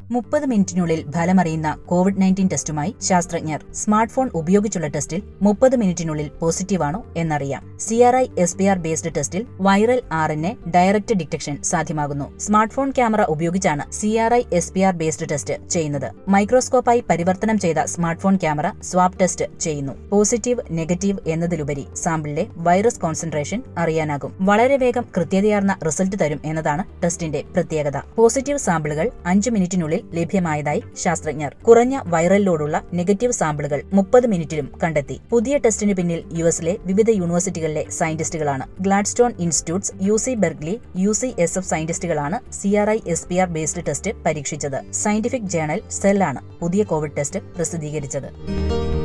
മുപ്പത് മിനിറ്റിനുള്ളിൽ ഫലമറിയുന്ന Covid nineteen ടെസ്റ്റുമായി ശാസ്ത്രജ്ഞർ സ്മാർട്ട് ഫോൺ ഉപയോഗിച്ചുള്ള ടെസ്റ്റിൽ മുപ്പത് മിനിറ്റിനുള്ളിൽ പോസിറ്റീവാണോ എന്നറിയാം C R I S P R based ടെസ്റ്റിൽ viral R N A direct detection സാധ്യമാകുന്നു സ്മാർട്ട് ഫോൺ ക്യാമറ ഉപയോഗിച്ചാണ് C R I S P R based test ചെയ്യുന്നത് മൈക്രോസ്കോപ്പായി പരിവർത്തനം ചെയ്ത smartphone camera swab test ചെയ്യുന്നു പോസിറ്റീവ് നെഗറ്റീവ് എന്നതിലുപരി സാമ്പിളിലെ വൈറസ് കോൺസെൻട്രേഷൻ അറിയാനാകും വളരെ വേഗം കൃത്യതയാർന്ന റിസൾട്ട് തരും എന്നതാണ് ടെസ്റ്റിന്റെ പ്രത്യേകത പോസിറ്റീവ് സാമ്പിളുകൾ അഞ്ച് മിനിറ്റിനുള്ളിൽ ലഭ്യമായതായി ശാസ്ത്രജ്ഞർ കുറഞ്ഞ വൈറൽ ലോഡുള്ള നെഗറ്റീവ് സാമ്പിളുകൾ മുപ്പത് മിനിറ്റിലും കണ്ടെത്തി പുതിയ ടെസ്റ്റിന് പിന്നിൽ യു എസിലെ വിവിധ യൂണിവേഴ്സിറ്റികളിലെ സയന്റിസ്റ്റുകളാണ് Gladstone Institutes U C Berkeley U C S F സയന്റിസ്റ്റുകളാണ് C R I S P R based test പരീക്ഷിച്ചത് സയന്റിഫിക് ജേണൽ സെല്ലാണ് പുതിയ കോവിഡ് ടെസ്റ്റ് പ്രസിദ്ധീകരിച്ചത്